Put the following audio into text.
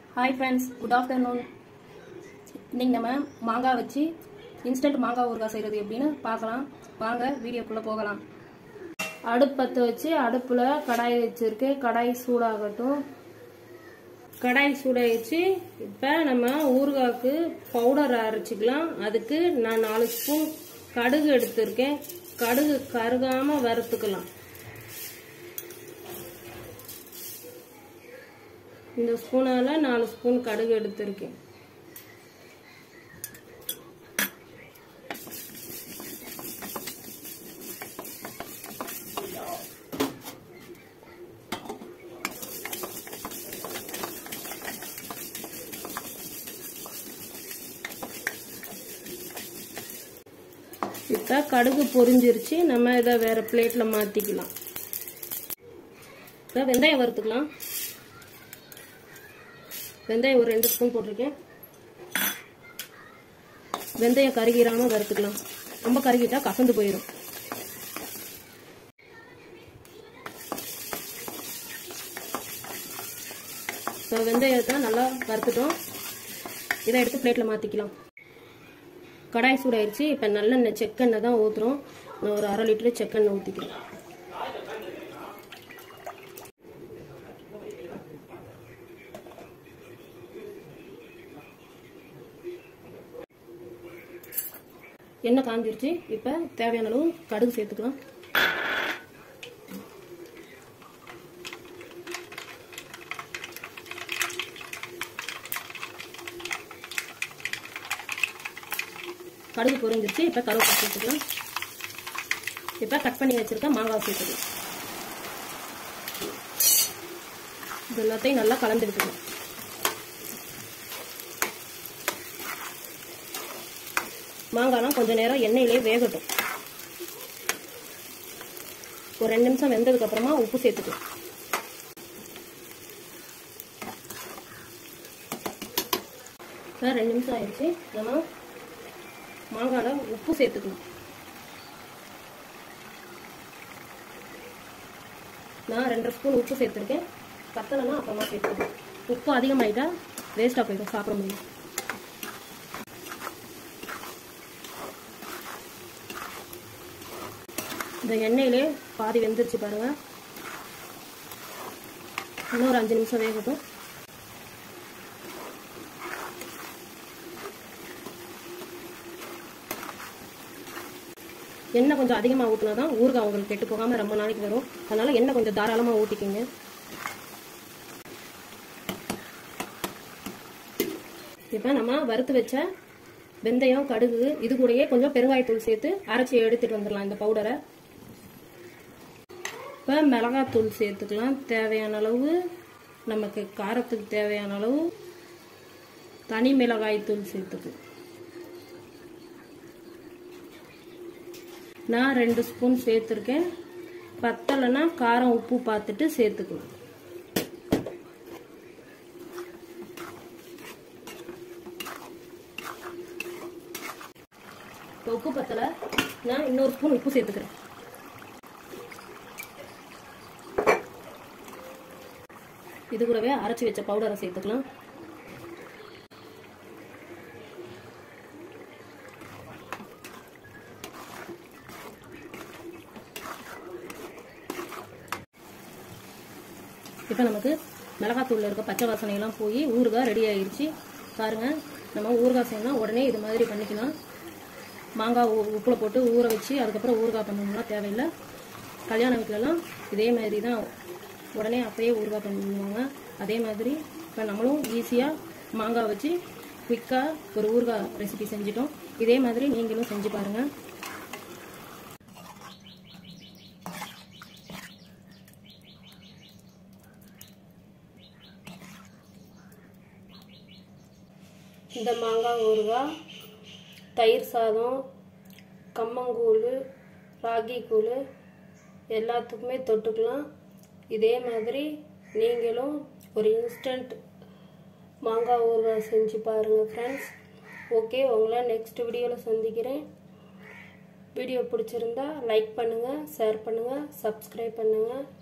hi friends good afternoon இன்னைக்கு நம்ம மாங்காய் வச்சு இன்ஸ்டன்ட் மாங்காய் ஊறுகாய் செய்கிறது எப்படின்னு பார்க்கலாம் வாங்க வீடியோக்குள்ளே போகலாம் அடுப்பு பற்ற வச்சு அடுப்பில் கடாய் வச்சுருக்கு கடாய் சூடாகட்டும் கடாய் சூடாயிடுச்சு இப்போ நம்ம ஊறுகாய்க்கு பவுடர் அரைச்சிக்கலாம் அதுக்கு நான் நாலு ஸ்பூன் கடுகு எடுத்திருக்கேன் கடுகு கருகாமல் வறுத்துக்கலாம் இந்த ஸ்பூனால நாலு ஸ்பூன் கடுகு எடுத்திருக்கேன் இப்போ கடுகு பொரிஞ்சிருச்சு நம்ம இதை வேற பிளேட்ல மாத்திக்கலாம் இப்போ வெந்தயம் வறுத்துக்கலாம் வெந்தயம் ஒரு ரெண்டு ஸ்பூன் போட்டிருக்கேன் வெந்தயம் கருகிராம வறுத்துக்கலாம் ரொம்ப கருகிட்டா கசந்து போயிடும் இப்போ வெந்தயத்தை நல்லா வறுத்துட்டோம் இதை எடுத்து பிளேட்டில் மாற்றிக்கலாம் கடாய் சூடாயிருச்சு இப்போ நல்லெண்ணெய் செக்கெண்ணெய் தான் ஊற்றுறோம் நான் ஒரு அரை லிட்டரு செக்கெண்ணெய் ஊற்றிக்கிறேன் எண்ணெய் காஞ்சிருச்சு இப்போ தேவையான அளவு கடுகு சேர்த்துக்கலாம் கடுகு பொரிஞ்சிருச்சு இப்போ கருவேப்பிலை சேர்த்துக்கலாம் இப்போ கட் பண்ணி வச்சிருக்க மாங்காய் சேர்த்துக்கலாம் இது எல்லாத்தையும் நல்லா கலந்து விட்டுக்கலாம் மாங்காய்லாம் கொஞ்சம் நேரம் எண்ணெயிலே வேகட்டும் ஒரு ரெண்டு நிமிஷம் வெந்ததுக்கு அப்புறமா உப்பு சேர்த்துக்கலாம் ரெண்டு நிமிஷம் ஆயிடுச்சு நம்ம மாங்காயில் உப்பு சேர்த்துக்கணும் நான் ரெண்டரை ஸ்பூன் உப்பு சேர்த்துருக்கேன் பத்தலைன்னா அப்புறமா சேர்த்துக்கணும் உப்பு அதிகமாயிட்டா வேஸ்ட்டாக போயிடும் சாப்பிட முடியும் இந்த எண்ணெயிலே பாதி வெந்துருச்சு பாருங்க இன்னொரு அஞ்சு நிமிஷம் வேகட்டும் எண்ணெய் கொஞ்சம் அதிகமாக ஊற்றினா தான் ஊறுகாய் உங்களுக்கு கெட்டு போகாமல் ரொம்ப நாளைக்கு வரும் அதனால எண்ணெய் கொஞ்சம் தாராளமாக ஊற்றிக்கிங்க இப்போ நம்ம வறுத்து வச்ச வெந்தயம் கடுகு இது கூடயே கொஞ்சம் பெருங்காயத்தூள் சேர்த்து அரைச்சி எடுத்துட்டு வந்துடலாம் இந்த பவுடரை இப்போ மிளகாத்தூள் சேர்த்துக்கலாம் தேவையான அளவு நமக்கு காரத்துக்கு தேவையான அளவு தனி மிளகாய் தூள் சேர்த்துக்கலாம் நான் ரெண்டு ஸ்பூன் சேர்த்துருக்கேன் பத்தலைன்னா காரம் உப்பு பார்த்துட்டு சேர்த்துக்கலாம் இப்போ உப்பு பத்தலை நான் இன்னொரு ஸ்பூன் உப்பு சேர்த்துக்கிறேன் இது கூடவே அரைச்சி வச்ச பவுடரை சேர்த்துக்கலாம் இப்போ நமக்கு மிளகாத்தூளில் இருக்க பச்சை வாசனையெல்லாம் போய் ஊறுகாய் ரெடி ஆயிடுச்சு பாருங்கள் நம்ம ஊறுகாய் செய்யணும் உடனே இது மாதிரி பண்ணிக்கலாம் மாங்காய் உப்பில் போட்டு ஊற வச்சு அதுக்கப்புறம் ஊறுகாய் பண்ணணும்லாம் தேவையில்லை கல்யாண வீட்டிலலாம் இதே மாதிரி தான் உடனே அப்பயே ஊறுகாய் பண்ணுவாங்க அதே மாதிரி இப்போ நம்மளும் ஈஸியாக மாங்காய் வச்சு குயிக்காக ஒரு ஊறுகாய் ரெசிபி செஞ்சிட்டோம் இதே மாதிரி நீங்களும் செஞ்சு பாருங்கள் இந்த மாங்காய் ஊறுகாய் தயிர் சாதம் கம்மங்கூழ் ராகி கூழ் எல்லாத்துக்குமே தொட்டுக்கலாம் இதே மாதிரி நீங்களும் ஒரு இன்ஸ்டன்ட் மாங்காய் ஊறுகாய் செஞ்சு பாருங்கள் ஃப்ரெண்ட்ஸ் ஓகே உங்களை நெக்ஸ்ட் வீடியோவில் சந்திக்கிறேன் வீடியோ பிடிச்சிருந்தா லைக் பண்ணுங்கள் ஷேர் பண்ணுங்கள் சப்ஸ்கிரைப் பண்ணுங்கள்